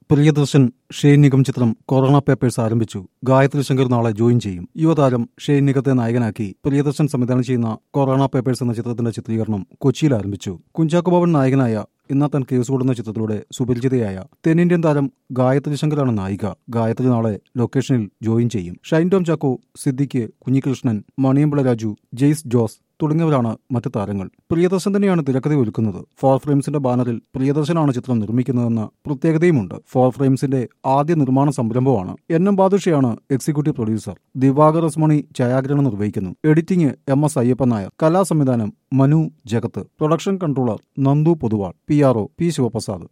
Priyadarshan Shane Nigam ചിത്രം corona papers ആരംഭിച്ചു ഗായത്രി ശങ്കർ നാളെ ജോയിൻ ചെയ്യും യുവതാരം ഷെയ്ൻ നിഗത്തെ നായകനാക്കി പ്രിയദർശൻ സംവിധാനം ചെയ്യുന്ന കൊറോണ പേപ്പേഴ്സ് എന്ന ചിത്രത്തിന്റെ ചിത്രീകരണം കൊച്ചിയിൽ ആരംഭിച്ചു കുഞ്ചാക്കോ ബോബൻ നായകനായ ഇന്നാ താൻ കേസ് കൊടുന്ന ചിത്രത്തിലൂടെ സുപരിചിതയായ തെന്നിന്ത്യൻ താരം ഗായത്രി ശങ്കറാണ് നായിക ഗായത്രി നാളെ ലൊക്കേഷനിൽ ജോയിൻ ചെയ്യും ഷൈൻ ടോം ചാക്കോ സിദ്ദിഖ് കുഞ്ഞികൃഷ്ണൻ മണിയമ്പിള രാജു ജെയ്സ് ജോസ് തുടങ്ങിയവരാണ് മറ്റ് താരങ്ങൾ പ്രിയദർശൻ തന്നെയാണ് തിരക്കഥ ഒരുക്കുന്നത് ഫോർ ഫ്രെയിംസിന്റെ ബാനറിൽ പ്രിയദർശനാണ് ചിത്രം നിർമ്മിക്കുന്നതെന്ന പ്രത്യേകതയുമുണ്ട് ഫോർ ഫ്രെയിംസിന്റെ ആദ്യ നിർമ്മാണ സംരംഭമാണ് എൻ എം ബാദുഷയാണ് എക്സിക്യൂട്ടീവ് പ്രൊഡ്യൂസർ ദിവാകർ റസ്മണി ഛായാഗ്രഹണം നിർവഹിക്കുന്നു editing M S Ayyappan Nair കലാസംവിധാനം Manu Jagath production controller Nandu Poduval P R O P Sivaprasad